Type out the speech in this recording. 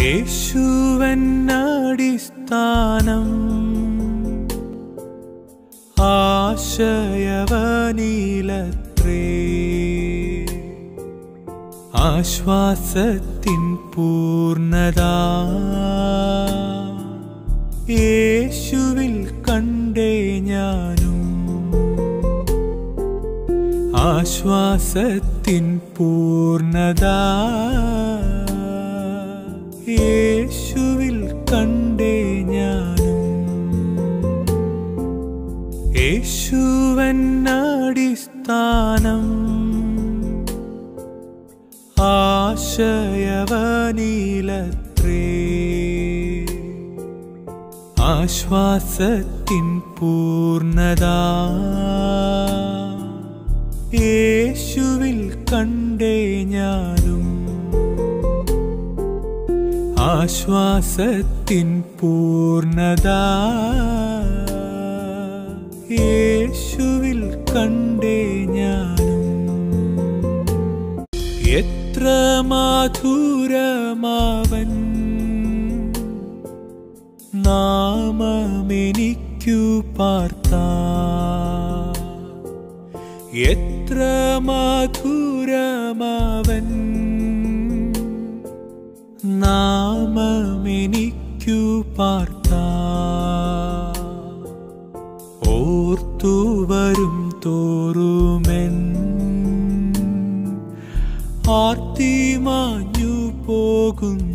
യേശുവന്നടിസ്ഥാനം ആശയവനീലത്രേ ആശ്വാസത്തിൻ പൂർണ്ണത യേശുവിൽ കണ്ടേ ഞാനും ആശ്വാസത്തിൻ പൂർണ്ണത യേശുവിൽ കണ്ടേ ഞാനും യേശുവന്നടിസ്ഥാനം ആശയവനീലത്രേ ആശ്വാസത്തിൻ പൂർണ്ണത യേശുവിൽ കണ്ടേ ഞാനും ആശ്വാസത്തിൻ പൂർണ്ണത യേശുവിൽ കണ്ടേ ഞാനും എത്ര മാധുരമാവൻ നാമമെനിക്കു പാർത്ത എത്ര മാധുരമാവൻ നാമമെനിക്കു പാർത്ത ഓർത്തു വരും തോറുമെൻ ആർത്തി മാഞ്ഞു പോകുന്നു